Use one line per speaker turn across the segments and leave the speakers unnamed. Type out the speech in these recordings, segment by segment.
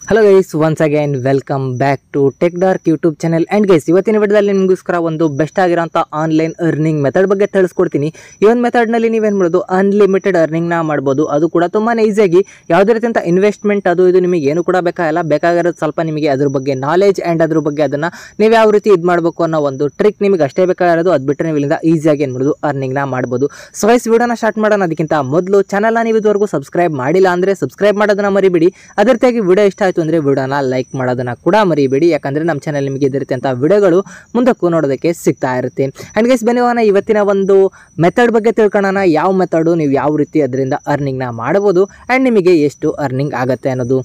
hello guys once again welcome back to tech dark YouTube channel and guys ಇವತ್ತಿನ ವಿಡಿಯೋದಲ್ಲಿ ನಿಮಗೋಸ್ಕರ ಒಂದು best ಆಗಿರೋಂಥ ಆನ್ಲೈನ್ ಅರ್ನಿಂಗ್ ಮೆಥಡ್ ಬಗ್ಗೆ ತಿಳಿಸ್ಕೊಡ್ತೀನಿ ಈ ಒಂದು ಮೆಥಡ್ನಲ್ಲಿ ನೀವೇನು ಮಾಡೋದು ಅನ್ಲಿಮಿಟೆಡ್ ಅರ್ನಿಂಗ್ನ ಮಾಡ್ಬೋದು ಅದು ಕೂಡ ತುಂಬಾ ಈಸಿಯಾಗಿ ಯಾವುದೇ ರೀತಿಯಂಥ ಇನ್ವೆಸ್ಟ್ಮೆಂಟ್ ಅದು ಇದು ನಿಮಗೆ ಏನು ಕೂಡ ಬೇಕಾಗಿಲ್ಲ ಬೇಕಾಗಿರೋದು ಸ್ವಲ್ಪ ನಿಮಗೆ ಅದ್ರ ಬಗ್ಗೆ ನಾಲೆಜ್ ಆ್ಯಂಡ್ ಅದ್ರ ಬಗ್ಗೆ ಅದನ್ನು ನೀವು ಯಾವ ರೀತಿ ಇದು ಮಾಡಬೇಕು ಅನ್ನೋ ಒಂದು ಟ್ರಿಕ್ ನಿಮಗೆ ಅಷ್ಟೇ ಬೇಕಾಗಿರೋದು ಅದು ಬಿಟ್ಟರೆ ನೀವು ಇಲ್ಲಿಂದ ಈಸಿಯಾಗಿ ಏನು ಮಾಡೋದು ಅರ್ನಿಂಗ್ನ ಮಾಡ್ಬೋದು ಸೊ ಗೈಸ್ ವಿಡಿಯೋನ ಸ್ಟಾರ್ಟ್ ಮಾಡೋಣ ಅದಕ್ಕಿಂತ ಮೊದಲು ಚಾನಲ್ನ ನೀವು ಇದುವರೆಗೂ ಸಬ್ಸ್ಕ್ರೈಬ್ ಮಾಡಿಲ್ಲ ಅಂದರೆ ಸಬ್ಸ್ಕ್ರೈಬ್ ಮಾಡೋದನ್ನ ಮರಿಬೇಡಿ ಅದೇ ರೀತಿಯಾಗಿ ವಿಡಿಯೋ ಇಷ್ಟ ಆಯಿತು ಅಂದರೆ ವಿಡಿಯೋನ ಲೈಕ್ ಮಾಡೋದನ್ನ ಕೂಡ ಮರಿಬೇಡಿ ಯಾಕಂದರೆ ನಮ್ಮ ಚಾನಲ್ ನಿಮಗೆ ಇದೇ ರೀತಿಯಂಥ ವಿಡಿಯೋಗಳು ಮುಂದಕ್ಕೂ ನೋಡೋದಕ್ಕೆ ಸಿಗ್ತಾ ಇರುತ್ತೆ ಆ್ಯಂಡ್ ಗೈಸ್ ಬನ್ನಿ ಹೋಗೋಣ ಇವತ್ತಿನ ಒಂದು ಮೆಥಡ್ ಬಗ್ಗೆ ತಿಳ್ಕೊಳ್ಳೋಣ ಯಾವ ಮೆಥಡು ನೀವು ಯಾವ ರೀತಿ ಅದರಿಂದ ಅರ್ನಿಂಗ್ನ ಮಾಡ್ಬೋದು ಆ್ಯಂಡ್ ನಿಮಗೆ ಎಷ್ಟು ಅರ್ನಿಂಗ್ ಆಗುತ್ತೆ ಅನ್ನೋದು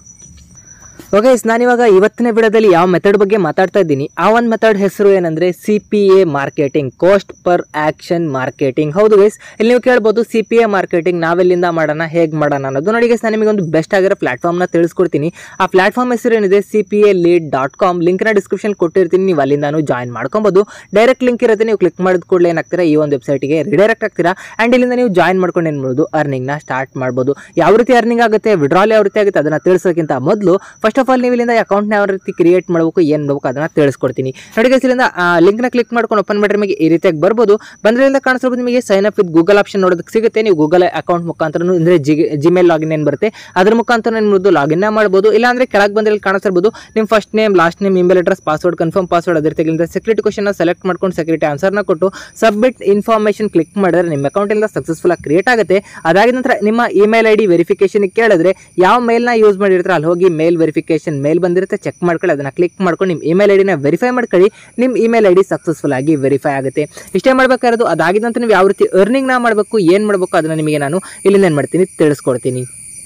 ಓಕೆ ನಾನಿವಾಗ ಇವತ್ತಿನ ವಿಡಿಯೋದಲ್ಲಿ ಯಾವ ಮೆಥಡ್ ಬಗ್ಗೆ ಮಾತಾಡ್ತಾ ಇದ್ದೀನಿ ಆ ಒಂದು ಮೆಥಡ್ ಹೆಸರು ಏನಂದ್ರೆ C P A marketing cost per action marketing ಹೌದು ಗೈಸ್ ಇಲ್ಲಿ ನೀವು ಕೇಳ್ಬೋದು ಸಿ ಪಿ ಎ ಮಾರ್ಕೆಟಿಂಗ್ ನಾವೆಲ್ಲಿಂದ ಮಾಡೋಣ ಹೇಗೆ ಮಾಡೋಣ ಅನ್ನೋದು ನೋಡಿ ಗೈಸ್ ನಾನು ನಿಮಗೆ ಒಂದು ಬೆಸ್ಟ್ ಆಗಿರೋ ಪ್ಲಾಟ್ಫಾರ್ಮ್ನ ತಿಳಿಸ್ಕೊಡ್ತೀನಿ ಆ ಪ್ಲಾಟ್ಫಾರ್ಮ್ ಹೆಸರು ಏನಿದೆ C P A lead dot com ಲಿಂಕ್ನ ಡಿಸ್ಕ್ರಿಪ್ಷನ್ ಕೊಟ್ಟಿರ್ತೀನಿ ನೀವು ಅಲ್ಲಿಂದಾನು ಜಾಯಿನ್ ಮಾಡ್ಕೊಬೋದು ಡೈರೆಕ್ಟ್ ಲಿಂಕ್ ಇರುತ್ತೆ ನೀವು ಕ್ಲಿಕ್ ಮಾಡಿದ ಕೂಡಲೇ ಏನಾಗ್ತೀರಾ ಈ ಒಂದು ವೆಬ್ಸೈಟ್ಗೆ ರಿಡೈರೆಕ್ಟ್ ಆಗ್ತೀರಾ ಆ್ಯಂಡ್ ಇಲ್ಲಿಂದ ನೀವು ಜಾಯಿನ್ ಮಾಡ್ಕೊಂಡು ಏನು ಮಾಡ್ಬೋದು ಅರ್ನಿಂಗ್ನ ಸ್ಟಾರ್ಟ್ ಮಾಡ್ಬೋದು ಯಾವ ರೀತಿ ಅರ್ನಿಂಗ್ ಆಗುತ್ತೆ ವಿಡ್ರಾಲ್ ಯಾವ ರೀತಿ ಆಗುತ್ತೆ ಅದನ್ನು ತಿಳಿಸೋಕ್ಕಿಂತ ಮೊದಲು ಫಸ್ಟ್ ಆಫ್ ಆಲ್ ನೀವು ಇಲ್ಲಿಂದ ಅಕೌಂಟ್ನ ಯಾವ ರೀತಿ ಕ್ರಿಯೇಟ್ ಮಾಡಬೇಕು ಏನು ಮಾಡಬೇಕು ಅದನ್ನು ತಿಳಿಸ್ಕೊಡ್ತೀನಿ ನೋಡಿ guys, ಇಲ್ಲಿಂದ ಲಿಂಕ್ನ ಕ್ಲಿಕ್ ಮಾಡ್ಕೊಂಡು ಓಪನ್ ಮಾಡಿದ್ರೆ ನಿಮಗೆ ಈ ರೀತಿಯಾಗಿ ಬರ್ಬೋದು ಬಂದ್ರಿಂದ ಕಾಣಿಸ್ಬೋದು ನಿಮಗೆ sign up with Google option ನೋಡೋದಕ್ಕೆ ಸಿಗುತ್ತೆ ನೀವು ಗೂಗಲ್ ಅಕೌಂಟ್ ಮುಖಾಂತರ ಅಂದರೆ ಜಿ ಜಿಮೇಲ್ ಲಾಗಿನ್ ಏನು ಬರುತ್ತೆ ಅದ್ರ ಮುಖಾಂತರ ಏನು ಮಾಡೋದು ಲಾಗಿನ್ ಮಾಡ್ಬೋದು ಇಲ್ಲಾಂದ್ರೆ ಕೆಳಗೆ ಬಂದ್ರೆ ಇಲ್ಲಿ ಕಾಣಿಸ್ತಿರ್ಬೋದು ನಿಮ್ಮ first name last name email address password confirm password ಅದ್ರ ತೆಗಿಲಿಂದ ಸೆಕ್ಯೂರಿಟಿ ಕ್ವಶನ್ ಸೆಲೆಕ್ಟ್ ಮಾಡ್ಕೊಂಡು ಸೆಕ್ಯೂರಿಟಿ ಆನ್ಸರ್ನ ಕೊಟ್ಟು ಸಬ್ಮಿಟ್ ಇನ್ಫಾರ್ಮೇಷನ್ ಕ್ಲಿಕ್ ಮಾಡಿದ್ರೆ ನಿಮ್ಮ ಅಕೌಂಟಿಂದ ಸಕ್ಸಸ್ಫುಲ್ ಆಗಿ ಕ್ರಿಯೇಟ್ ಆಗುತ್ತೆ ಅದಾದ ನಂತರ ನಿಮ್ಮ ಇಮೇಲ್ ಐ ಡಿ ವೆರಿಫಿಕೇಶನ್ ಕೇಳಿದ್ರೆ ಯಾವ ಮೇಲ್ನ ಯೂಸ್ ಮಾಡಿರ್ತಾರೆ ಅಲ್ಲಿ ಹೋಗಿ ಮೇಲ್ ವೆರಿಫಿಕೇಶನ್ ಮೇಲ್ ಬಂದಿರುತ್ತೆ ಚೆಕ್ ಮಾಡ್ಕೊಳ್ಳಿ ಅದನ್ನ ಕ್ಲಿಕ್ ಮಾಡ್ಕೊಂಡು ನಿಮ್ಮ ಇಮೇಲ್ ಐ ಡಿನ ವೆರಿಫೈ ಮಾಡ್ಕೊಳ್ಳಿ ನಿಮ್ಮ ಇಮೇಲ್ ಐ ಡಿ ಸಕ್ಸಸ್ಫುಲ್ ಆಗಿ ವೆರಿಫೈ ಆಗುತ್ತೆ ಇಷ್ಟೇ ಮಾಡಬೇಕಾಗಿರೋದು ಅದಾಗಿದ ನಂತರ ನೀವು ಯಾವ ರೀತಿ ಅರ್ನಿಂಗ್ನ ಮಾಡಬೇಕು ಏನು ಮಾಡಬೇಕು ಅದನ್ನ ನಿಮಗೆ ನಾನು ಇಲ್ಲಿಂದ ಏನು ಮಾಡ್ತೀನಿ ತಿಳಿಸ್ಕೊಡ್ತೀನಿ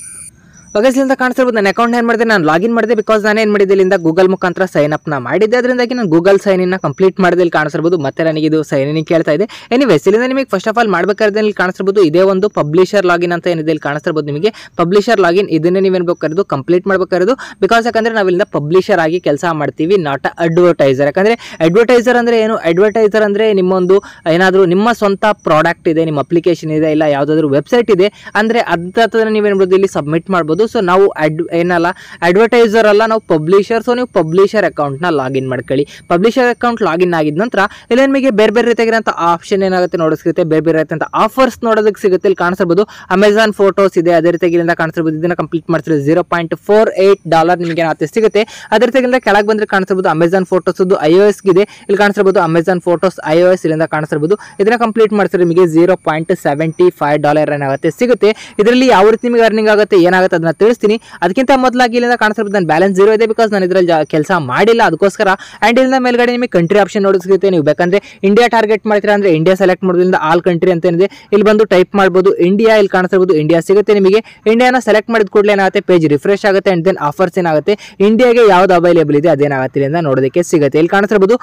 ಬಗಸ್ಲಿಂದ ಕಾಣಿಸ್ತಿರ್ಬೋದು ನನ್ನ ಅಕೌಂಟ್ ಏನು ಮಾಡಿದೆ ನಾನು ಲಾಗಿನ್ ಮಾಡಿದೆ ಬಿಕಾಸ್ ನಾನು ಏನು ಮಾಡಿದ್ದೆ ಇಲ್ಲಿಂದ ಗೂಗಲ್ ಮುಖಾಂತರ ಸೈನ್ ಅಪ್ನ ಮಾಡಿದ್ದೆ ಅದರಿಂದಾಗಿ ನಾನು ಗೂಗಲ್ ಸೈನ್ ಇನ್ನ ಕಂಪ್ಲೀಟ್ ಮಾಡಿದೆ ಇಲ್ಲಿ ಕಾಣಿಸ್ತಿರ್ಬೋದು ಮತ್ತೆ ನನಗೆ ಇದು ಸೈನ್ ಇನ್ ಕೇಳ್ತಾ ಇದೆ ಎನಿವೇಸ್ ಇಲ್ಲಿಂದ ನಿಮಗೆ ಫಸ್ಟ್ ಆಫ್ ಆಲ್ ಮಾಡಬೇಕಾದ್ರೆ ಇಲ್ಲಿ ಕಾಣಿಸ್ತಿರ್ಬೋದು ಇದೇ ಒಂದು ಪಬ್ಲಿಷರ್ ಲಾಗಿನ್ ಅಂತ ಏನಿದೆ ಇಲ್ಲಿ ಕಾಣಿಸ್ತಿರ್ಬೋದು ನಿಮಗೆ ಪಬ್ಲಿಷರ್ ಲಾಗಿನ್ ಇದನ್ನೇ ನೀವೇನು ಬೇಕಾಗಿರೋದು ಕಂಪ್ಲೀಟ್ ಮಾಡಬೇಕಾಗಿರೋದು ಬಿಕಾಸ್ ಯಾಕಂದ್ರೆ ನಾವು ಇಲ್ಲಿಂದ ಪಬ್ಲಿಷರ್ ಆಗಿ ಕೆಲಸ ಮಾಡ್ತೀವಿ ನಾಟ್ ಅಡ್ವರ್ಟೈಸರ್ ಯಾಕಂದ್ರೆ ಅಡ್ವರ್ಟೈಸರ್ ಅಂದ್ರೆ ಏನು ಅಡ್ವರ್ಟೈಸರ್ ಅಂದ್ರೆ ನಿಮ್ಮೊಂದು ಏನಾದರೂ ನಿಮ್ಮ ಸ್ವಂತ ಪ್ರಾಡಕ್ಟ್ ಇದೆ ನಿಮ್ಮ ಅಪ್ಲಿಕೇಶನ್ ಇದೆ ಇಲ್ಲ ಯಾವುದಾದ್ರೂ ವೆಬ್ಸೈಟ್ ಇದೆ ಅಂದ್ರೆ ಅದ್ರ ನೀವೇನು ಮಾಡ್ಬೋದು ಇಲ್ಲಿ ಸಬ್ಮಿಟ್ ಮಾಡ್ಬೋದು ಸೊ ನಾವು ಅಡ್ ಏನಲ್ಲ ಅಡ್ವರ್ಟೈಸರ್ ಅಲ್ಲ ನಾವು ಪಬ್ಲಿಷರ್ ಸೊ ನೀವು ಪಬ್ಲಿಷರ್ ಅಕೌಂಟ್ನ ಲಾಗಿನ್ ಮಾಡ್ಕೊಳ್ಳಿ ಪಬ್ಲಿಷರ್ ಅಕೌಂಟ್ ಲಾಗಿನ್ ಆಗಿದ ನಂತರ ಇಲ್ಲಿ ನಿಮಗೆ ಬೇರೆ ಬೇರೆ ರೀತಿಯಾಗಿರೋಂಥ ಆಪ್ಷನ್ ಏನಾಗುತ್ತೆ ನೋಡೋಕೆ ಸಿಗುತ್ತೆ ಬೇರೆ ಬೇರೆ ರೀತಿಯಂಥ ಆಫರ್ಸ್ ನೋಡೋದಕ್ಕೆ ಸಿಗುತ್ತೆ ಇಲ್ಲಿ ಕಾಣಿಸ್ಬೋದು ಅಮೆಝಾನ್ ಫೋಟೋಸ್ ಇದೆ ಅದೇ ರೀತಿಯಾಗಿ ಇಲ್ಲಿಂದ ಕಾಣಿಸ್ತಿರ್ಬೋದು ಇದನ್ನ ಕಂಪ್ಲೀಟ್ ಮಾಡ್ತಿರೋದು zero point four eight dollar ನಿಮಗೆ ಏನಾಗುತ್ತೆ ಸಿಗುತ್ತೆ ಅದೇ ರೀತಿಯಾಗಿಂದ ಕೆಳಗೆ ಬಂದ್ರೆ ಕಾಣಿಸ್ತಿರ್ಬೋದು Amazon photos I O S ಇದೆ ಇಲ್ಲಿ ಕಾಣಿಸ್ತಿರ್ಬೋದು Amazon photos I O S ಇಲ್ಲಿಂದ ಕಾಣಿಸ್ತಿರ್ಬೋದು ಇದನ್ನ ಕಂಪ್ಲೀಟ್ ಮಾಡ್ತಿರೋ ನಿಮಗೆ zero point seventy five dollar ಏನಾಗುತ್ತೆ ಸಿಗುತ್ತೆ ಇದರಲ್ಲಿ ಯಾವ ರೀತಿ ನಿಮಗೆ ಅರ್ನಿಂಗ್ ಆಗುತ್ತೆ ಏನಾಗುತ್ತೆ ಅದನ್ನ ತಿಳಿಸ್ತೀನಿ ಅದಕ್ಕಿಂತ ಮೊದಲಾಗಿ ಇಲ್ಲಿಂದ ಕಾಣಿಸ್ತಿರ್ಬೋದು ನನ್ನ ಬ್ಯಾಲೆನ್ಸ್ ಜೀರೋ ಇದೆ ಬಿಕಾಸ್ ನಾನು ಇದರಲ್ಲಿ ಕೆಲಸ ಮಾಡಿಲ್ಲ ಅದಕ್ಕೋಸ್ಕರ ಆ್ಯಂಡ್ ಇಲ್ಲಿಂದ ಮೇಲ್ಗಡೆ ನಿಮಗೆ ಕಂಟ್ರಿ ಆಪ್ಷನ್ ನೋಡೋಕೆ ಸಿಗುತ್ತೆ ನೀವು ಬೇಕಂದ್ರೆ ಇಂಡಿಯಾ ಟಾರ್ಗೆಟ್ ಮಾಡ್ತೀರಾ ಅಂದ್ರೆ ಇಂಡಿಯಾ ಸೆಲೆಕ್ಟ್ ಮಾಡೋದ್ರಿಂದ ಆಲ್ ಕಂಟ್ರಿ ಅಂತ ಏನಿದೆ ಇಲ್ಲಿ ಬಂದು ಟೈಪ್ ಮಾಡ್ಬೋದು ಇಂಡಿಯಾ ಇಲ್ಲಿ ಕಾಣಿಸ್ತಿರ್ಬೋದು ಇಂಡಿಯಾ ಸಿಗುತ್ತೆ ನಿಮಗೆ ಇಂಡಿಯಾನ ಸೆಲೆಕ್ಟ್ ಮಾಡಿದ ಕೂಡಲೇ ಏನಾಗುತ್ತೆ ಪೇಜ್ ರಿಫ್ರೆಶ್ ಆಗುತ್ತೆ ಅಂಡ್ ದೆನ್ ಆಫರ್ಸ್ ಏನಾಗುತ್ತೆ ಇಂಡಿಯಾಗೆ ಯಾವ್ದು ಅವೈಲೇಬಲ್ ಇದೆ ಅದೇನಾಗುತ್ತೆ ಇಲ್ಲಿಂದ ನೋಡೋದಕ್ಕೆ ಸಿಗುತ್ತೆ ಇಲ್ಲಿ ಕಾಣಿಸ್ತಿರ್ಬೋದು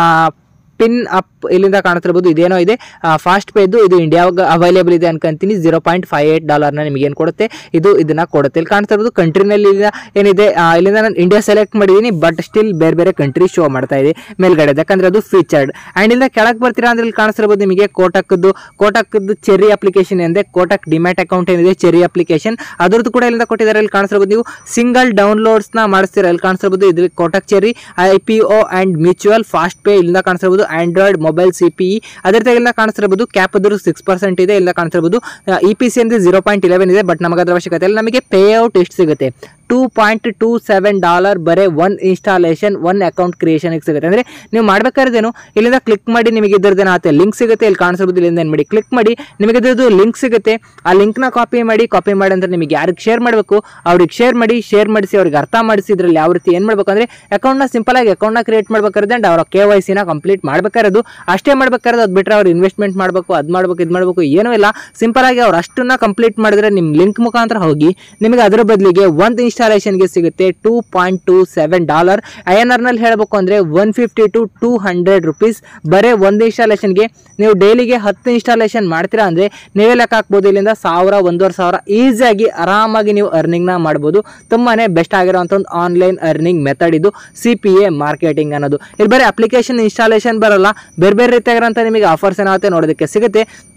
ಪಿನ್ ಅಪ್ ಇಲ್ಲಿಂದ ಕಾಣ್ತಿರ್ಬೋದು ಇದೇನೋ ಇದೆ ಫಾಸ್ಟ್ ಪೇದು ಇದು ಇಂಡಿಯಾಗ ಅವೈಲೇಬಲ್ ಇದೆ ಅನ್ಕೊಂತೀನಿ ಜೀರೋ ಪಾಯಿಂಟ್ ಫೈವ್ ಏಟ್ ಡಾಲರ್ನ ನಿಮಗೆ ಏನು ಕೊಡುತ್ತೆ ಇದು ಇದನ್ನ ಕೊಡುತ್ತೆ ಇಲ್ಲಿ ಕಾಣ್ತಿರ್ಬೋದು ಕಂಟ್ರಿನಲ್ಲಿ ಏನಿದೆ ಆ, ಇಲ್ಲಿಂದ ನಾನು ಇಂಡಿಯಾ ಸೆಲೆಕ್ಟ್ ಮಾಡಿದ್ದೀನಿ ಬಟ್ ಸ್ಟಿಲ್ ಬೇರೆ ಬೇರೆ ಕಂಟ್ರಿ ಶೋ ಮಾಡ್ತಾ ಇದೆ ಮೇಲ್ಗಡೆ ಯಾಕಂದ್ರೆ ಅದು ಫೀಚರ್ಡ್ ಆ್ಯಂಡ್ ಇಲ್ಲಿಂದ ಕೆಳಗೆ ಬರ್ತೀರಾ ಅಂದ್ರೆ ಇಲ್ಲಿ ಕಾಣಿಸ್ತಿರ್ಬೋದು ನಿಮಗೆ ಕೋಟಕ್ದು ಕೋಟಕ್ದು ಚೆರಿ ಅಪ್ಲಿಕೇಶನ್ ಏನಿದೆ ಕೋಟಕ್ ಡಿಮ್ಯಾಟ್ ಅಕೌಂಟ್ ಏನಿದೆ ಚೆರಿ ಅಪ್ಲಿಕೇಶನ್ ಅದ್ರದ್ದು ಕೂಡ ಇಲ್ಲಿಂದ ಕೊಟ್ಟಿದ್ದಾರೆ ಇಲ್ಲಿ ಕಾಣಿಸ್ತಿರ್ಬೋದು ನೀವು ಸಿಂಗಲ್ ಡೌನ್ಲೋಡ್ಸ್ನ ಮಾಡಿಸ್ತೀರಾ ಇಲ್ಲಿ ಕಾಣಿಸ್ತಿರ್ಬೋದು ಇದು Kotak cherry I P O and mutual fast pay ಇಲ್ಲಿಂದ ಕಾಣಿಸ್ತಿರ್ಬೋದು Android mobile C P E ಅದೇ ರೀತಿ ಎಲ್ಲ ಕಾಣಿಸ್ತಿರ್ಬೋದು ಕ್ಯಾಪ್ ಅದ್ರ ಸಿಕ್ಸ್ ಪರ್ಸೆಂಟ್ ಇದೆ ಇಲ್ಲ ಕಾಣಿಸ್ತಿರ್ಬೋದು ಇ ಪಿ ಸಿ ಅಂದ್ರೆ ಜೀರೋ ಪಾಯಿಂಟ್ ಇಲೆವೆನ್ ಇದೆ ಬಟ್ ನಮಗೆ ಅದ್ರ ಅವಶ್ಯಕತೆ ಇಲ್ಲ ನಮಗೆ ಪೇ ಔಟ್ ಎಷ್ಟು ಸಿಗುತ್ತೆ two point two seven dollar ಬರೀ ಒನ್ ಇನ್ಸ್ಟಾಲೇಷನ್ ಒನ್ ಅಕೌಂಟ್ ಕ್ರಿಯೇಷನ್ಗೆ ಸಿಗುತ್ತೆ ಅಂದರೆ ನೀವು ಮಾಡ್ಬೇಕಾದ್ರೇನು ಇಲ್ಲಿಂದ ಕ್ಲಿಕ್ ಮಾಡಿ ನಿಮಗೆ ಇದ್ರದ್ದು ಏನಾಗುತ್ತೆ ಲಿಂಕ್ ಸಿಗುತ್ತೆ ಇಲ್ಲಿ ಕಾಣಿಸ್ಬೋದು ಇಲ್ಲಿಂದ ಏನು ಮಾಡಿ ಕ್ಲಿಕ್ ಮಾಡಿ ನಿಮಗೆ ಇದ್ರದ್ದು ಲಿಂಕ್ ಸಿಗುತ್ತೆ ಆ ಲಿಂಕ್ನ ಕಾಪಿ ಮಾಡಿ ಕಾಪಿ ಮಾಡಿ ಅಂದ್ರೆ ನಿಮಗೆ ಯಾರಿಗೆ ಶೇರ್ ಮಾಡಬೇಕು ಅವ್ರಿಗೆ ಶೇರ್ ಮಾಡಿ ಶೇರ್ ಮಾಡಿಸಿ ಅವ್ರಿಗೆ ಅರ್ಥ ಮಾಡಿಸಿ ಇದ್ರಲ್ಲಿ ಯಾವ ರೀತಿ ಏನು ಮಾಡಬೇಕು ಅಂದರೆ ಅಕೌಂಟ್ನ ಸಿಂಪಲ್ ಆಗಿ ಅಕೌಂಟ್ನ ಕ್ರಿಯೇಟ್ ಮಾಡ್ಬೇಕಾದ್ರೆ ಅಂಡ್ ಅವರ ಕೆ ವೈ ಸಿನ ಕಂಪ್ಲೀಟ್ ಮಾಡ್ಬೇಕಾರೋದು ಅಷ್ಟೇ ಮಾಡ್ಬೇಕಾದ್ರೆ ಅದು ಬಿಟ್ಟರೆ ಅವ್ರು ಇನ್ವೆಸ್ಟ್ಮೆಂಟ್ ಮಾಡಬೇಕು ಅದು ಮಾಡಬೇಕು ಇದು ಮಾಡಬೇಕು ಏನೂ ಇಲ್ಲ ಸಿಂಪಲ್ ಆಗಿ ಅವ್ರು ಅಷ್ಟನ್ನ ಕಂಪ್ಲೀಟ್ ಮಾಡಿದ್ರೆ ನಿಮ್ಮ ಲಿಂಕ್ ಮುಖಾಂತರ ಹೋಗಿ ನಿಮಗೆ ಅದರ ಬದಲಿಗೆ ಒಂದು ಇನ್ಸ್ಟಾಲೇಷನ್ಗೆ ಸಿಗುತ್ತೆ two point two seven dollar I N ಆರ್ನಲ್ಲಿ ಹೇಳಬೇಕು ಅಂದರೆ one fifty to two hundred rupees ಬರೀ ಒಂದು ಇನ್ಸ್ಟಾಲೇಷನ್ಗೆ ನೀವು ಡೈಲಿಗೆ ಹತ್ತು ಇನ್ಸ್ಟಾಲೇಷನ್ ಮಾಡ್ತೀರಾ ಅಂದರೆ ನೀವೇ ಲೆಕ್ಕ ಹಾಕ್ಬೋದು ಇಲ್ಲಿಂದ ಸಾವಿರ ಒಂದೂವರೆ ಸಾವಿರ ಈಸಿಯಾಗಿ ಆರಾಮಾಗಿ ನೀವು ಅರ್ನಿಂಗ್ನ ಮಾಡ್ಬೋದು ತುಂಬಾ ಬೆಸ್ಟ್ ಆಗಿರೋಂಥ ಒಂದು ಆನ್ಲೈನ್ ಅರ್ನಿಂಗ್ ಮೆಥಡ್ ಇದು ಸಿ ಪಿ ಎ ಮಾರ್ಕೆಟಿಂಗ್ ಅನ್ನೋದು ಇಲ್ಲಿ ಬರೀ ಅಪ್ಲಿಕೇಶನ್ ಇನ್ಸ್ಟಾಲೇಷನ್ ಬರಲ್ಲ ಬೇರೆ ಬೇರೆ ರೀತಿಯಾಗಿರೋಂಥ ನಿಮಗೆ ಆಫರ್ಸ್ ಏನಾಗುತ್ತೆ ನೋಡೋದಕ್ಕೆ ಸಿಗುತ್ತೆ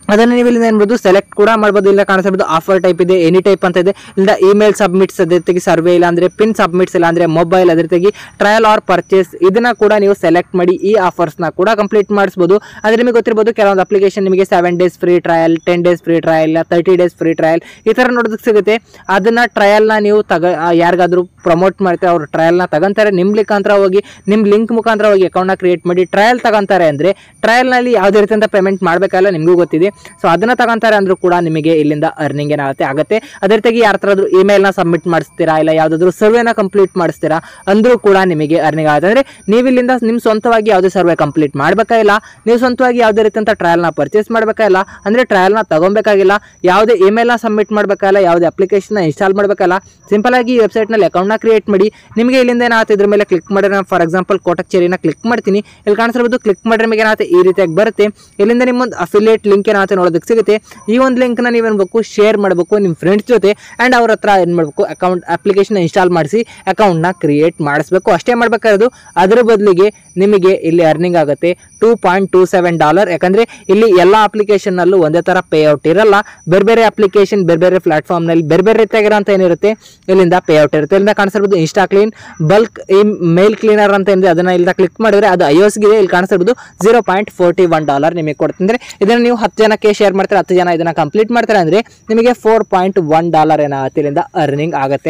ಅದನ್ನು ನೀವು ಇಲ್ಲಿಂದ ಏನ್ಬೋದು ಸೆಲೆಕ್ಟ್ ಕೂಡ ಮಾಡ್ಬೋದು ಇಲ್ಲ ಕಾಣಿಸ್ಬೋದು ಆಫರ್ ಟೈಪ್ ಇದೆ ಎನಿ ಟೈಪ್ ಅಂತ ಇದೆ ಇಲ್ಲ ಇಮೇಲ್ ಸಬ್ಮಿಟ್ಸ್ ಅದೇ ತೆಗಿ ಸರ್ವೆ ಇಲ್ಲ ಅಂದ್ರೆ ಪಿನ್ ಸಬ್ಮಿಟ್ಸ್ ಇಲ್ಲ ಅಂದ್ರೆ ಮೊಬೈಲ್ ಅದೇ ತೆಗಿ ಟ್ರಯಲ್ ಆರ್ ಪರ್ಚೇಸ್ ಇದನ್ನ ಕೂಡ ನೀವು ಸೆಲೆಕ್ಟ್ ಮಾಡಿ ಈ ಆಫರ್ಸ್ನ ಕೂಡ ಕಂಪ್ಲೀಟ್ ಮಾಡಿಸ್ಬೋದು ಅಂದ್ರೆ ನಿಮಗೆ ಗೊತ್ತಿರ್ಬೋದು ಕೆಲವೊಂದು ಅಪ್ಲಿಕೇಶನ್ ನಿಮಗೆ seven days free trial ten days free trial thirty days free trial ಈ ಥರ ನೋಡೋದಕ್ಕೆ ಸಿಗುತ್ತೆ ಅದನ್ನ ಟ್ರಯಲ್ನ ನೀವು ತಗ ಆ, ಯಾರಿಗಾದ್ರೂ ಪ್ರಮೋಟ್ ಮಾಡ್ತಾರೆ ಅವ್ರು ಟ್ರಯಲ್ನ ತಗೊಂತಾರೆ ನಿಮ್ಮ ಮುಖಾಂತರ ಹೋಗಿ ನಿಮ್ಮ ಲಿಂಕ್ ಮುಖಾಂತರ ಹೋಗಿ ಅಕೌಂಟ್ನ ಕ್ರಿಯೇಟ್ ಮಾಡಿ ಟ್ರಯಲ್ ತಗೊಂತಾರೆ ಅಂದರೆ ಟ್ರಯಲ್ನಲ್ಲಿ ಯಾವುದೇ ರೀತಿಯಿಂದ ಪೇಮೆಂಟ್ ಮಾಡಬೇಕಲ್ಲ ನಿಮಗೂ ಗೊತ್ತಿದೆ ಸೊ ಅದನ್ನ ತಗೊಂತಾರೆ ಅಂದ್ರೂ ಕೂಡ ನಿಮಗೆ ಇಲ್ಲಿಂದ ಅರ್ನಿಂಗ್ ಏನಾಗುತ್ತೆ ಆಗುತ್ತೆ ಅದೇ ರೀತಿಯಾಗಿ ಯಾರ ಥರದ್ರು ಇಮೇಲ್ನ ಸಬ್ಮಿಟ್ ಮಾಡಿಸ್ತೀರಾ ಇಲ್ಲ ಯಾವುದಾದ್ರೂ ಸರ್ವೆನ ಕಂಪ್ಲೀಟ್ ಮಾಡಿಸ್ತೀರಾ ಅಂದ್ರೂ ಕೂಡ ನಿಮಗೆ ಅರ್ನಿಂಗ್ ಆಗುತ್ತೆ ಅಂದರೆ ನೀವು ಇಲ್ಲಿಂದ ನಿಮ್ಮ ಸ್ವಂತವಾಗಿ ಯಾವುದೇ ಸರ್ವೆ ಕಂಪ್ಲೀಟ್ ಮಾಡಬೇಕಾಗಿಲ್ಲ ನೀವು ಸ್ವಂತವಾಗಿ ಯಾವುದೇ ರೀತಿಯಂಥ ಟ್ರಯಲ್ನ ಪರ್ಚೇಸ್ ಮಾಡಬೇಕಾಗಿಲ್ಲ ಅಂದರೆ ಟ್ರಯಲ್ನ ತಗೊಬೇಕಾಗಿಲ್ಲ ಯಾವುದೇ ಇಮೇಲ್ನ ಸಬ್ಮಿಟ್ ಮಾಡಬೇಕಾಗಿಲ್ಲ ಯಾವುದೇ ಅಪ್ಲಿಕೇಶನ್ನ ಇನ್ಸ್ಟಾಲ್ ಮಾಡಬೇಕಲ್ಲ ಸಿಂಪಲ್ ಆಗಿ ಈ ವೆಬ್ಸೈಟ್ನಲ್ಲಿ ಅಕೌಂಟ್ನ ಕ್ರಿಯೇಟ್ ಮಾಡಿ ನಿಮಗೆ ಇಲ್ಲಿಂದ ಏನಾಗುತ್ತೆ ಇದ್ರ ಮೇಲೆ ಕ್ಲಿಕ್ ಮಾಡಿದ್ರೆ ಫಾರ್ ಎಕ್ಸಾಂಪಲ್ ಕೋಟಕ್ ಚೇರಿನ ಕ್ಲಿಕ್ ಮಾಡ್ತೀನಿ ಇಲ್ಲಿ ಕಾಣಿಸಿರ್ಬೋದು ಕ್ಲಿಕ್ ಮಾಡಿದ್ರೆ ನಿಮಗೆ ಏನಾಗುತ್ತೆ ಈ ರೀತಿಯಾಗಿ ಬರುತ್ತೆ ಇಲ್ಲಿಂದ ನಿಮ್ಮೊಂದು ಅಫಿಲಿಯೇಟ್ ಲಿಂಕ್ ಏನಾಗುತ್ತೆ ನೋಡೋದಕ್ಕೆ ಸಿಗುತ್ತೆ ಈ ಒಂದು ಲಿಂಕ್ನ ನೀವು ಏನ್ಬೇಕು ಶೇರ್ ಮಾಡಬೇಕು ನಿಮ್ಮ ಫ್ರೆಂಡ್ಸ್ ಜೊತೆ ಆ್ಯಂಡ್ ಅವ್ರ ಹತ್ರ ಏನು ಮಾಡಬೇಕು ಅಕೌಂಟ್ ಅಪ್ಲಿಕೇಶನ್ ಇನ್ಸ್ಟಾಲ್ ಮಾಡಿಸಿ ಅಕೌಂಟ್ನ ಕ್ರಿಯೇಟ್ ಮಾಡಿಸ್ಬೇಕು ಅಷ್ಟೇ ಮಾಡಬೇಕಾಗಿರೋದು ಅದರ ಬದಲಿಗೆ ನಿಮಗೆ ಇಲ್ಲಿ ಅರ್ನಿಂಗ್ ಆಗುತ್ತೆ two point two seven dollar ಯಾಕಂದರೆ ಇಲ್ಲಿ ಎಲ್ಲ ಅಪ್ಲಿಕೇಶನ್ನಲ್ಲೂ ಒಂದೇ ಥರ ಪೇ ಔಟ್ ಇರಲ್ಲ ಬೇರೆ ಬೇರೆ ಅಪ್ಲಿಕೇಶನ್ ಬೇರೆ ಬೇರೆ ಪ್ಲಾಟ್ಫಾರ್ಮ್ನಲ್ಲಿ ಬೇರೆ ಬೇರೆ ರೀತಿಯಾಗಿರೋಂಥ ಏನಿರುತ್ತೆ ಇಲ್ಲಿಂದ ಪೇ ಔಟ್ ಇರುತ್ತೆ ಇಲ್ಲಿಂದ ಕಾಣಿಸಿರ್ಬೋದು ಇನ್ಸ್ಟಾ ಕ್ಲೀನ್ ಬಲ್ಕ್ ಈ ಮೇಲ್ ಕ್ಲೀನರ್ ಅಂತ ಏನಿದೆ ಅದನ್ನ ಇಲ್ಲಿಂದ ಕ್ಲಿಕ್ ಮಾಡಿದ್ರೆ ಅದು ಐಒಸ್ಗಿದೆ ಇಲ್ಲಿ ಕಾಣಿಸಿರ್ಬೋದು zero point forty one dollar ನಿಮಗೆ ಕೊಡ್ತಂದ್ರೆ ಇದನ್ನು ನೀವು ಹತ್ತು ಜನಕ್ಕೆ ಶೇರ್ ಮಾಡ್ತಾರೆ ಹತ್ತು ಜನ ಇದನ್ನ ಕಂಪ್ಲೀಟ್ ಮಾಡ್ತಾರೆ ಅಂದರೆ ನಿಮಗೆ ಫೋರ್ ಪಾಯಿಂಟ್ ಒನ್ ಡಾಲರ್ ಏನಾಗುತ್ತೆ ಇಲ್ಲಿಂದ ಅರ್ನಿಂಗ್ ಆಗುತ್ತೆ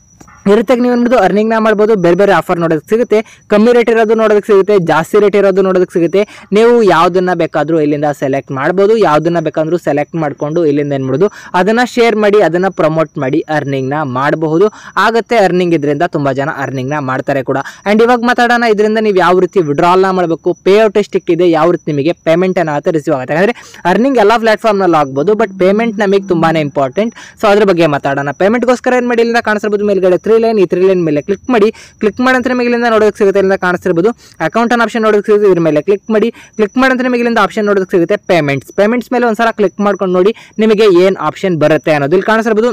ಈ ರೀತಿಯಾಗಿ ನೀವು ಏನ್ಬೋದು ಅರ್ನಿಂಗ್ನ ಮಾಡ್ಬೋದು ಬೇರೆ ಬೇರೆ ಆಫರ್ ನೋಡೋದಕ್ಕೆ ಸಿಗುತ್ತೆ ಕಮ್ಮಿ ರೇಟ್ ಇರೋದು ನೋಡೋದಕ್ಕೆ ಸಿಗುತ್ತೆ ಜಾಸ್ತಿ ರೇಟ್ ಇರೋದು ನೋಡೋದಕ್ಕೆ ಸಿಗುತ್ತೆ ನೀವು ಯಾವುದನ್ನ ಬೇಕಾದರೂ ಇಲ್ಲಿಂದ ಸೆಲೆಕ್ಟ್ ಮಾಡ್ಬೋದು ಯಾವುದನ್ನ ಬೇಕಾದ್ರೂ ಸೆಲೆಕ್ಟ್ ಮಾಡಿಕೊಂಡು ಇಲ್ಲಿಂದ ಏನು ಮಾಡೋದು ಅದನ್ನು ಶೇರ್ ಮಾಡಿ ಅದನ್ನು ಪ್ರಮೋಟ್ ಮಾಡಿ ಅರ್ನಿಂಗ್ನ ಮಾಡಬಹುದು ಆಗುತ್ತೆ ಅರ್ನಿಂಗ್ ಇದರಿಂದ ತುಂಬ ಜನ ಅರ್ನಿಂಗ್ನ ಮಾಡ್ತಾರೆ ಕೂಡ ಆ್ಯಂಡ್ ಇವಾಗ ಮಾತಾಡೋಣ ಇದರಿಂದ ನೀವು ಯಾವ ರೀತಿ ವಿಡ್ರಾಲ್ನ ಮಾಡಬೇಕು ಪೇ ಔಟ್ ಎಷ್ಟಿಕ್ಕಿದೆ ಯಾವ ರೀತಿ ನಿಮಗೆ ಪೇಮೆಂಟ್ ಏನಾಗುತ್ತೆ ರಿಸೀವ್ ಆಗುತ್ತೆ ಯಾಕಂದರೆ ಅರ್ನಿಂಗ್ ಎಲ್ಲ ಪ್ಲಾಟ್ಫಾರ್ಮ್ನಲ್ಲಿ ಆಗ್ಬೋದು ಬಟ್ ಪೇಮೆಂಟ್ ನಮಗೆ ತುಂಬಾ ಇಂಪಾರ್ಟೆಂಟ್ ಸೊ ಅದ್ರ ಬಗ್ಗೆ ಮಾತಾಡೋಣ ಪೇಮೆಂಟ್ಗೋಸ್ಕರ ಏನು ಮಾಡಿ ಇಲ್ಲಿಂದ ಕಾಣಿಸಿರ್ಬೋದು ಮೇಲ್ಗಡೆ ತ್ರೀ ಲೈನ್ ಈ ತ್ರೀ ಲೈನ್ ಮೇಲೆ ಕ್ಲಿಕ್ ಮಾಡಿ ಕ್ಲಿಕ್ ಮಾಡಂತ ನಿಮಗೆ ಇಲ್ಲಿಂದ ನೋಡೋದಕ್ಕೆ ಸಿಗುತ್ತೆ ಇಲ್ಲಿಂದ ಕಾಣಿಸ್ತಿರ್ಬೋದು ಅಕೌಂಟ್ ಅನ್ನ ಆಪ್ಷನ್ ನೋಡೋದಕ್ಕೆ ಸಿಗುತ್ತೆ ಇದ್ರ ಮೇಲೆ ಕ್ಲಿಕ್ ಮಾಡಿ ಕ್ಲಿಕ್ ಮಾಡಂತ ನಿಮಗೆ ಇಲ್ಲಿಂದ ಆಪ್ಷನ್ ನೋಡೋದಕ್ಕೆ ಸಿಗುತ್ತೆ ಪೇಮೆಂಟ್ಸ್ ಪೇಮೆಂಟ್ಸ್ ಮೇಲೆ ಒಂದ್ಸಲ ಕ್ಲಿಕ್ ಮಾಡ್ಕೊಂಡು ನೋಡಿ ನಿಮಗೆ ಏನು ಆಪ್ಷನ್ ಬರುತ್ತೆ ಅನ್ನೋದು ಇಲ್ಲಿ ಕಾಣಿಸಿರ್ಬೋದು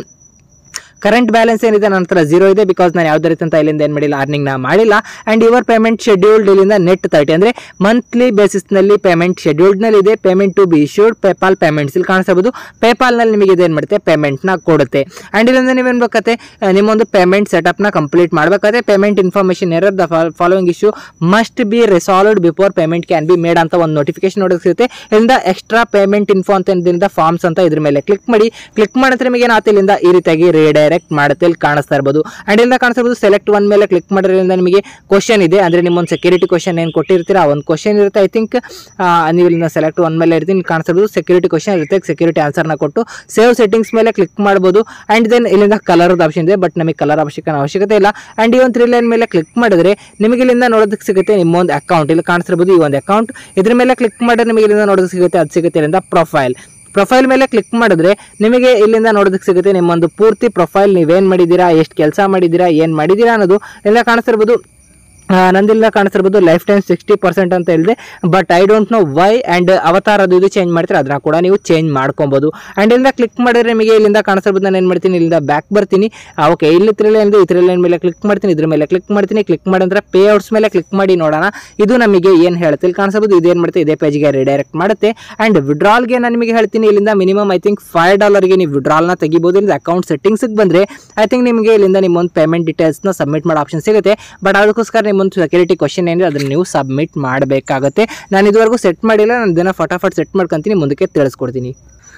ಕರೆಂಟ್ ಬ್ಯಾಲೆನ್ಸ್ ಏನಿದೆ ನನ್ನ ಹತ್ರ ಜೀರೋ ಇದೆ ಬಿಕಾಸ್ ನಾನು ಯಾವುದೇ ರೀತಿ ಅಂತ ಇಲ್ಲಿಂದ ಏನು ಮಾಡಿಲ್ಲ ಅರ್ನಿಂಗ್ ನಾ ಮಾಡಿಲ್ಲ ಆ್ಯಂಡ್ ಯುವರ್ ಪೇಮೆಂಟ್ ಶೆಡ್ಯೂಲ್ಡ್ ಇಲ್ಲಿಂದ ನೆಟ್ ತರ್ಟಿ ಅಂದರೆ ಮಂತ್ಲಿ ಬೇಸಿಸ್ನಲ್ಲಿ ಪೇಮೆಂಟ್ ಶೆಡ್ಯೂಲ್ಡ್ನಲ್ಲಿ ಇದೆ payment to be issued PayPal payments ಇಲ್ಲಿ ಕಾಣಿಸ್ಬೋದು ಪೇಪಾಲ್ನಲ್ಲಿ ನಿಮಗೆ ಇದೇನು ಮಾಡುತ್ತೆ ಪೇಮೆಂಟ್ನ ಕೊಡುತ್ತೆ ಆ್ಯಂಡ್ ಇಲ್ಲಿಂದ ನೀವೇನು ಬೇಕತ್ತೆ ನಿಮ್ಮೊಂದು ಪೇಮೆಂಟ್ ಸೆಟಪ್ನ ಕಂಪ್ಲೀಟ್ ಮಾಡಬೇಕಾದ್ರೆ payment information error the following issue must be resolved before payment can be made ಅಂತ ಒಂದು ನೋಟಿಫಿಕೇಶನ್ ನೋಡೋಕೆ ಸಿಗುತ್ತೆ ಇಲ್ಲಿಂದ ಎಕ್ಸ್ಟ್ರಾ ಪೇಮೆಂಟ್ ಇನ್ಫೋ ಅಂತ ಇದರಿಂದ ಫಾರ್ಮ್ಸ್ ಅಂತ ಇದ್ರ ಮೇಲೆ ಕ್ಲಿಕ್ ಮಾಡಿ ಕ್ಲಿಕ್ ಮಾಡಿದ್ರೆ ನಿಮಗೆ ಏನಾಗುತ್ತೆ ಇಲ್ಲಿಂದ ಈ ರೀತಿಯಾಗಿ ರೀಡೈರೆಕ್ಟ್ ಮಾಡುತ್ತೆ ಇಲ್ಲಿ ಕಾಣಿಸ್ತಾ ಇರ್ಬೋದು ಆ್ಯಂಡ್ ಇಲ್ಲಿಂದ ಕಾಣಿಸ್ತಾ ಇರ್ಬೋದು ಸೆಲೆಕ್ಟ್ ಒನ್ ಮೇಲೆ ಕ್ಲಿಕ್ ಮಾಡಿದ್ರಿಂದ ನಿಮಗೆ ಕ್ವಶನ್ ಇದೆ ಅಂದರೆ ನಿಮ್ಮೊಂದು ಸೆಕ್ಯೂರಿಟಿ ಕ್ವಶನ್ ಏನು ಕೊಟ್ಟಿರ್ತೀರಾ ಒಂದು ಕ್ವಶನ್ ಇರುತ್ತೆ ಐ ಥಿಂಕ್ ನೀವು ಇಲ್ಲಿಂದ ಸೆಲೆಕ್ಟ್ ಒನ್ ಮೇಲೆ ಇರ್ತೀನಿ ಇಲ್ಲಿ ಕಾಣಿಸ್ತಾ ಇರ್ಬೋದು ಸೆಕ್ಯೂರಿಟಿ ಕ್ವಶನ್ ಇರುತ್ತೆ ಸೆಕ್ಯೂರಿಟಿ ಆನ್ಸರ್ನ ಕೊಟ್ಟು ಸೇವ್ ಸೆಟ್ಟಿಂಗ್ಸ್ ಮೇಲೆ ಕ್ಲಿಕ್ ಮಾಡ್ಬೋದು ಆ್ಯಂಡ್ ದೆನ್ ಇಲ್ಲಿಂದ ಕಲರ್ದ ಆಪ್ಷನ್ ಇದೆ ಬಟ್ ನಮಗೆ ಕಲರ್ ಅವಶ್ಯಕ ಅವಶ್ಯಕತೆ ಇಲ್ಲ ಆ್ಯಂಡ್ ಈ ಒಂದು ತ್ರೀ ಲೈನ್ ಮೇಲೆ ಕ್ಲಿಕ್ ಮಾಡಿದ್ರೆ ನಿಮಗೆ ಇಲ್ಲಿಂದ ನೋಡೋದಕ್ಕೆ ಸಿಗುತ್ತೆ ನಿಮ್ಮ ಒಂದು ಅಕೌಂಟ್ ಇಲ್ಲಿ ಕಾಣಿಸ್ತಿರ್ಬೋದು ಈ ಒಂದು ಅಕೌಂಟ್ ಇದ್ರ ಮೇಲೆ ಕ್ಲಿಕ್ ಮಾಡಿದ್ರೆ ನಿಮಗೆ ಇಲ್ಲಿಂದ ನೋಡೋದಕ್ಕೆ ಸಿಗುತ್ತೆ ಅದು ಸಿಗುತ್ತೆ ಇಲ್ಲಿಂದ ಪ್ರೊಫೈಲ್ ಪ್ರೊಫೈಲ್ ಮೇಲೆ ಕ್ಲಿಕ್ ಮಾಡಿದ್ರೆ ನಿಮಗೆ ಇಲ್ಲಿಂದ ನೋಡೋದಕ್ಕೆ ಸಿಗುತ್ತೆ ನಿಮ್ಮೊಂದು ಪೂರ್ತಿ ಪ್ರೊಫೈಲ್ ನೀವೇನು ಮಾಡಿದ್ದೀರಾ ಎಷ್ಟು ಕೆಲಸ ಮಾಡಿದ್ದೀರಾ ಏನು ಮಾಡಿದ್ದೀರಾ ಅನ್ನೋದು ಎಲ್ಲ ಕಾಣಿಸ್ತಿರ್ಬೋದು ಆ, ನಂದಿಲ್ಲ ಕಾಣಿಸ್ತಿರ್ಬೋದು ಲೈಫ್ ಟೈಮ್ ಸಿಕ್ಸ್ಟಿ ಪರ್ಸೆಂಟ್ ಅಂತ ಹೇಳಿದೆ but I don't know why and ಅವತಾರ ಅದು ಇದು ಚೇಂಜ್ ಮಾಡ್ತಾರೆ ಅದನ್ನ ಕೂಡ ನೀವು ಚೇಂಜ್ ಮಾಡ್ಕೊಬೋದು ಆ್ಯಂಡ್ ಇಲ್ಲಿಂದ ಕ್ಲಿಕ್ ಮಾಡಿದ್ರೆ ನಿಮಗೆ ಇಲ್ಲಿಂದ ಕಾಣಿಸ್ತಿರ್ಬೋದು ನಾನು ಏನು ಮಾಡ್ತೀನಿ ಇಲ್ಲಿಂದ ಬ್ಯಾಕ್ ಬರ್ತೀನಿ ಓಕೆ ಇಲ್ಲಿ ತ್ರೀ ಲೈನ್ ಈ ತ್ರೀ ಲೈನ್ ಮೇಲೆ ಕ್ಲಿಕ್ ಮಾಡ್ತೀನಿ ಇದ್ರ ಮೇಲೆ ಕ್ಲಿಕ್ ಮಾಡ್ತೀನಿ ಕ್ಲಿಕ್ ಮಾಡಿದ್ರೆ ಪೇ ಔಟ್ಸ್ ಮೇಲೆ ಕ್ಲಿಕ್ ಮಾಡಿ ನೋಡೋಣ ಇದು ನಮಗೆ ಏನು ಹೇಳುತ್ತೆ ಇಲ್ಲಿ ಕಾಣಿಸ್ಬೋದು ಇದೇನು ಮಾಡುತ್ತೆ ಇದೇ ಪೇಜ್ಗೆ ರಿಡೈರೆಕ್ಟ್ ಮಾಡುತ್ತೆ ಆ್ಯಂಡ್ ವಿಡ್ರಾಲ್ಗೆ ನಾನು ನಿಮಗೆ ಹೇಳ್ತೀನಿ ಇಲ್ಲಿಂದ ಮಿನಿಮಮ್ ಐ ಥಿಂಕ್ ಫೈವ್ ಡಾಲರ್ಗೆ ನೀವು ವಿಡ್ರಾಲ್ನ ತೆಗಿಬೋದು ಇಲ್ಲಿಂದ ಅಕೌಂಟ್ ಸೆಟ್ಟಿಂಗ್ಸಿಗೆ ಬಂದರೆ ಐ ಥಿಂಕ್ ನಿಮಗೆ ಇಲ್ಲಿಂದ ನಿಮ್ಮೊಂದು ಪೇಮೆಂಟ್ ಡೀಟೇಲ್ಸ್ನ ಸಬ್ಮಿಟ್ ಮಾಡೋ ಆಪ್ಷನ್ ಸಿಗುತ್ತೆ ಬಟ್ ಅದಕ್ಕೋಸ್ಕರ ನಿಮ್ಮೊಂದು ಸೆಕ್ಯೂರಿಟಿ ಕ್ವಶನ್ ಏನಿದೆ ಅದನ್ನು ನೀವು ಸಬ್ಮಿಟ್ ಮಾಡಬೇಕಾಗುತ್ತೆ ನಾನು ಇದುವರೆಗೂ ಸೆಟ್ ಮಾಡಿಲ್ಲ ನಾನು ಇದನ್ನು ಫಟಾಫಟ್ ಸೆಟ್ ಮಾಡ್ಕೊಂತೀನಿ ಮುಂದಕ್ಕೆ ತಿಳಿಸ್ಕೊಡ್ತೀನಿ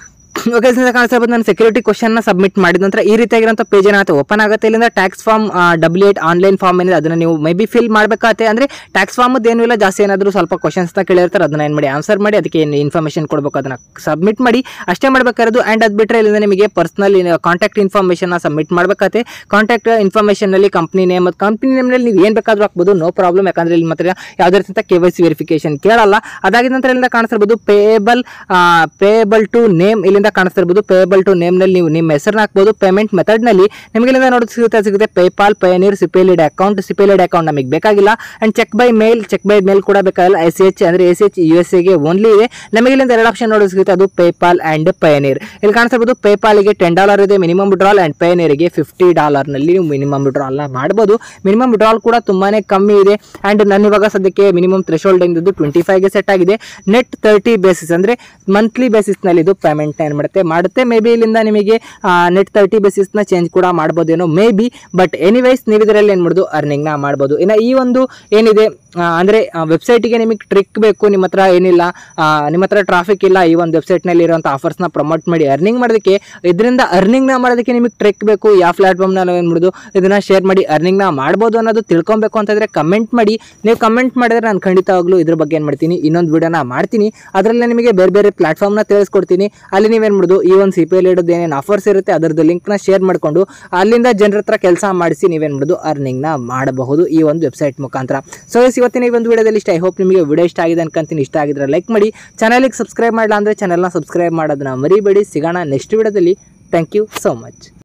ಓಕೆ ಸರ್ ಕಾಣಿಸ್ಬೋದು ನಾನು ಸೆಕ್ಯೂರಿಟಿ ಕ್ವಶನ್ನ ಸಬ್ಮಿಟ್ ಮಾಡಿದ ನಂತರ ಈ ರೀತಿಯಾಗಿರೋಂಥ ಪೇಜ್ ಏನಾಗುತ್ತೆ ಓಪನ್ ಆಗುತ್ತೆ ಇಲ್ಲಿಂದ tax form W eight online form ಏನಿದೆ ಅದನ್ನು ನೀವು ಮೇ ಬಿ ಫಿಲ್ ಮಾಡಬೇಕಾಗತ್ತೆ ಅಂದರೆ ಟ್ಯಾಕ್ಸ್ ಫಾರ್ಮದ್ದು ಏನೂ ಇಲ್ಲ ಜಾಸ್ತಿ ಏನಾದರೂ ಸ್ವಲ್ಪ ಕ್ವಶನ್ಸ್ನ ಕೇಳಿರ್ತಾರೆ ಅದನ್ನ ಏನು ಮಾಡಿ ಆನ್ಸರ್ ಮಾಡಿ ಅದಕ್ಕೆ ಏನು ಇನ್ಫಾರ್ಮೇಷನ್ ಕೊಡಬೇಕು ಅದನ್ನು ಸಬ್ಮಿಟ್ ಮಾಡಿ ಅಷ್ಟೇ ಮಾಡಬೇಕಾಗಿರೋದು ಆ್ಯಂಡ್ ಅದು ಬಿಟ್ಟರೆ ಇಲ್ಲಿಂದ ನಿಮಗೆ ಪರ್ಸ್ನಲ್ ಕಾಂಟ್ಯಾಕ್ಟ್ ಇನ್ಫಾರ್ಮೇಷನ್ನ ಸಬ್ಮಿಟ್ ಮಾಡಬೇಕಾಗತ್ತೆ ಕಾಂಟ್ಯಾಕ್ಟ್ ಇನ್ಫಾರ್ಮೇಷನಲ್ಲಿ ಕಂಪ್ನಿ ನೇಮ್ ಮತ್ತು ಕಂಪ್ನಿ ನೇಮ್ನಲ್ಲಿ ನೀವು ಏನು ಬೇಕಾದರೂ ಹಾಕ್ಬೋದು ನೋ ಪ್ರಾಬ್ಲಮ್ ಯಾಕಂದರೆ ಇಲ್ಲಿ ಮಾತ್ರ ಯಾವುದೇ ರೀತಿಯ ಕೆ ವೈ ಸಿ ವೆರಿಫಿಕೇಶನ್ ಕೇಳಲ್ಲ ಅದಾಗಿದ ನಂತರ ಇಲ್ಲಿಂದ ಕಾಣಿಸ್ತಿರ್ಬೋದು ಪೇಬಲ್ ಪೇಬಲ್ ಟು ನೇಮ್ ಇಲ್ಲಿಂದ ಇಲ್ಲಿಂದ ಕಾಣಿಸ್ತಾ ಇರ್ಬೋದು ಪೇಬಲ್ ಟು ನೇಮ್ನಲ್ಲಿ ನೀವು ನಿಮ್ಮ ಹೆಸರನ್ನ ಹಾಕ್ಬೋದು ಪೇಮೆಂಟ್ ಮೆಥಡ್ನಲ್ಲಿ ನಿಮಗೆ ಇಲ್ಲಿಂದ ನೋಡಿ ಸಿಗುತ್ತೆ ಸಿಗುತ್ತೆ ಪೇಪಾಲ್ ಪಯನೀರ್ ಸಿಪೇಲಿಡ್ ಅಕೌಂಟ್ ಸಿಪೇಲಿಡ್ ಅಕೌಂಟ್ ನಮಗೆ ಬೇಕಾಗಿಲ್ಲ and check by mail check by mail ಕೂಡ ಬೇಕಾಗಿಲ್ಲ ಎಸ್ ಎಚ್ ಅಂದರೆ ಎಸ್ ಎಚ್ ಯು ಎಸ್ ಎಗೆ ಓನ್ಲಿ ಇದೆ ನಮಗೆ ಇಲ್ಲಿಂದ ಎರಡು ಆಪ್ಷನ್ ನೋಡಿ ಸಿಗುತ್ತೆ ಅದು ಪೇಪಾಲ್ ಆ್ಯಂಡ್ ಪಯನೀರ್ ಇಲ್ಲಿ ಕಾಣಿಸ್ತಾ ಇರ್ಬೋದು ಪೇಪಾಲಿಗೆ ಟೆನ್ ಡಾಲರ್ ಇದೆ ಮಿನಿಮಮ್ ವಿಡ್ರಾಲ್ ಆ್ಯಂಡ್ ಪಯನೀರಿಗೆ ಫಿಫ್ಟಿ ಡಾಲರ್ನಲ್ಲಿ ನೀವು ಮಿನಿಮಮ್ ವಿಡ್ರಾಲ್ನ ಮಾಡ್ಬೋದು ಮಿನಿಮಮ್ ವಿಡ್ರಾಲ್ ಕೂಡ ತುಂಬಾ ಕಮ್ಮಿ ಇದೆ ಆ್ಯಂಡ್ ನಾನು ಇವಾಗ ಸದ್ಯಕ್ಕೆ ಮಿನಿಮಮ್ ಥ್ರೆಶೋಲ್ಡ್ ಎಂದಿದ್ದು ಟ್ವೆಂಟಿ ಫೈವ್ಗೆ ಸೆಟ್ ಆಗಿದೆ ನೆಟ್ ತರ್ಟಿ ಬೇಸಿಸ್ ಅಂದರೆ ಮಂತ್ಲಿ ಬೇಸಿಸ್ನಲ್ಲಿ ಇದು ಪೇಮೆಂಟ್ ಏನು ಮಾಡುತ್ತೆ ಮಾಡುತ್ತೆ ಮೇ ಬಿ ಇಲ್ಲಿಂದ ನಿಮಗೆ ನೆಟ್ ತರ್ಟಿ ಬೇಸಿಸ್ನ ಚೇಂಜ್ ಕೂಡ ಮಾಡ್ಬೋದೇನೋ ಮೇ ಬಿ ಬಟ್ ಎನಿವೈಸ್ ನೀವು ಇದರಲ್ಲಿ ಏನು ಮಾಡೋದು ಅರ್ನಿಂಗ್ನ ಮಾಡ್ಬೋದು ಇನ್ನು ಈ ಒಂದು ಏನಿದೆ ಆ, ಅಂದರೆ ವೆಬ್ಸೈಟಿಗೆ ನಿಮಗೆ ಟ್ರಿಕ್ ಬೇಕು ನಿಮ್ಮ ಹತ್ರ ಏನಿಲ್ಲ ಆ, ನಿಮ್ಮ ಹತ್ರ ಟ್ರಾಫಿಕ್ ಇಲ್ಲ ಈ ಒಂದು ವೆಬ್ಸೈಟ್ನಲ್ಲಿ ಇರುವಂಥ ಆಫರ್ಸ್ನ ಪ್ರಮೋಟ್ ಮಾಡಿ ಅರ್ನಿಂಗ್ ಮಾಡೋದಕ್ಕೆ ಇದರಿಂದ ಅರ್ನಿಂಗ್ನ ಮಾಡೋದಕ್ಕೆ ನಿಮಗೆ ಟ್ರಿಕ್ ಬೇಕು ಯಾವ ಪ್ಲಾಟ್ಫಾರ್ಮ್ನ ಏನು ಮಾಡೋದು ಇದನ್ನು ಶೇರ್ ಮಾಡಿ ಅರ್ನಿಂಗ್ನ ಮಾಡ್ಬೋದು ಅನ್ನೋದು ತಿಳ್ಕೊಬೇಕು ಅಂತಂದರೆ ಕಮೆಂಟ್ ಮಾಡಿ ನೀವು ಕಮೆಂಟ್ ಮಾಡಿದ್ರೆ ನಾನು ಖಂಡಿತವಾಗ್ಲೂ ಇದ್ರ ಬಗ್ಗೆ ಏನು ಮಾಡ್ತೀನಿ ಇನ್ನೊಂದು ವಿಡಿಯೋನ ಮಾಡ್ತೀನಿ ಅದರಲ್ಲಿ ನಿಮಗೆ ಬೇರೆ ಬೇರೆ ಪ್ಲಾಟ್ಫಾರ್ಮ್ನ ತಿಳಿಸ್ಕೊಡ್ತೀನಿ ಅಲ್ಲಿ ನೀವೇನು ಮಾಡೋದು ಈ ಒಂದು ಸಿ ಪಿ ಎಲ್ ಇಡೋದು ಏನೇನು ಆಫರ್ಸ್ ಇರುತ್ತೆ ಅದರದ್ದು ಲಿಂಕ್ನ ಶೇರ್ ಮಾಡಿಕೊಂಡು ಅಲ್ಲಿಂದ ಜನರ ಹತ್ರ ಕೆಲಸ ಮಾಡಿಸಿ ನೀವೇನು ಮಾಡೋದು ಅರ್ನಿಂಗ್ನ ಮಾಡಬಹುದು ಈ ಒಂದು ವೆಬ್ಸೈಟ್ ಮುಖಾಂತರ ಸೊ ಎಸ್ ಇವತ್ತಿನ ಈ ಒಂದು ವಿಡಿಯೋದಲ್ಲಿ ಇಷ್ಟ ಐ ಹೋಪ್ ನಿಮಗೆ ವಿಡಿಯೋ ಇಷ್ಟ ಆಗಿದೆ ಅನ್ಕೊಂತೀನಿ ಇಷ್ಟ ಆಗಿದ್ರೆ ಲೈಕ್ ಮಾಡಿ ಚಾನಲಿಗೆ ಸಬ್ಸ್ಕ್ರೈಬ್ ಮಾಡಲ್ಲ ಅಂದರೆ ಚಾನಲ್ನ ಸಬ್ಸ್ಕ್ರೈಬ್ ಮಾಡೋದನ್ನ ಮರಿಬೇಡಿ ಸಿಗೋಣ ನೆಕ್ಸ್ಟ್ ವಿಡಿಯೋದಲ್ಲಿ ಥ್ಯಾಂಕ್ ಯು ಸೋ ಮಚ್